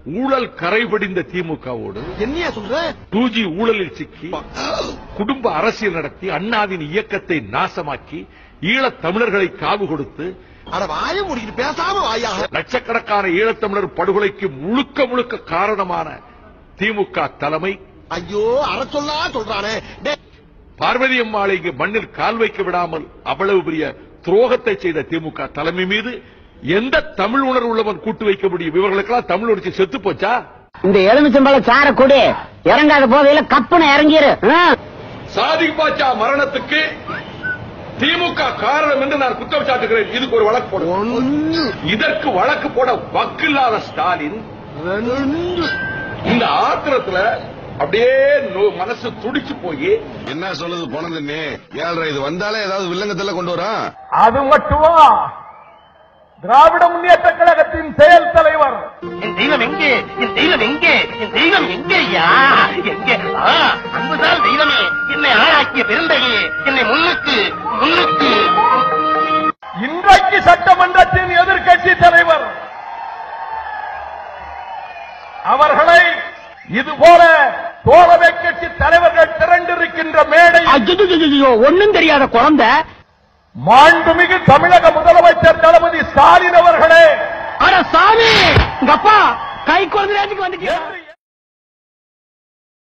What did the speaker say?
ஊழல் கரைபடிந்த திமுகவோடு என்னையா சொல்ற டூ ஜி ஊழலில் சிக்கி குடும்ப அரசியல் நடத்தி அண்ணாவின் இயக்கத்தை நாசமாக்கி ஈழத் தமிழர்களை காவு கொடுத்து அட வாய முடிக்கிட்டு பேசாம வாயா லட்சக்கணக்கான ஈழத்தமிழர் படுகொலைக்கு முழுக்க முழுக்க காரணமான திமுக தலைமை ஐயோ அற சொல்லா சொல்றானே டேய், பார்வதி அம்மாளை இங்கு மண்ணில் கால் வைக்க விடாமல் அவ்வளவு பெரிய துரோகத்தை செய்த திமுக தலைமை மீது எந்த தமிழ் உணர்வு உள்ளவன் கூட்டு வைக்க முடியும் இவர்களுக்கெல்லாம் தமிழ் உணர்ச்சி செத்து போச்சா இந்த எலுமிச்சம்பழ சார குடி இறங்காத போதையில கப்புன்னு இறங்கிரு ஆ. சாதிக் பாட்சா மரணத்துக்கு திமுக காரணம் என்று நான் குற்றம் சாட்டுகிறேன் இதுக்கு ஒரு வழக்கு போடுவோம் ஒன்னு இதற்கு வழக்கு போட வக்கில்லாத ஸ்டாலின் ரெண்டு இந்த ஆத்திரத்துல அப்படியே நோ- மனசு துடிச்சு போய் என்ன சொல்லுது போனது நீ ஏழ்ரை இது வந்தாலே ஏதாவது வில்லங்கத்துல கொண்டு வரான் அது மட்டுமா திராவிட முன்னேற்ற கழகத்தின் செயல் தலைவர் என் தெய்வம் எங்கே என் தெய்வம் எங்கே என் தெய்வம் எங்கேயா எங்கே ஆ, அன்புதான் தெய்வமே என்னை ஆளாக்கிய பெருந்தகையே என்னை முன்னுக்கு முன்னுக்கு இன்றைக்கு சட்டமன்றத்தின் எதிர்க்கட்சி தலைவர் அவர்களை இதுபோல தோழமை கட்சி தலைவர்கள் திரண்டிருக்கின்ற மேடை ஐயையையையோ, ஒண்ணும் தெரியாத குழந்தை மாண்புமிகு தமிழக முதலமைச்சர் தளபதி ஸ்டாலின் அவர்களே அட சாமி உங்க அப்பா கை குழந்தை வந்துட்டு என்று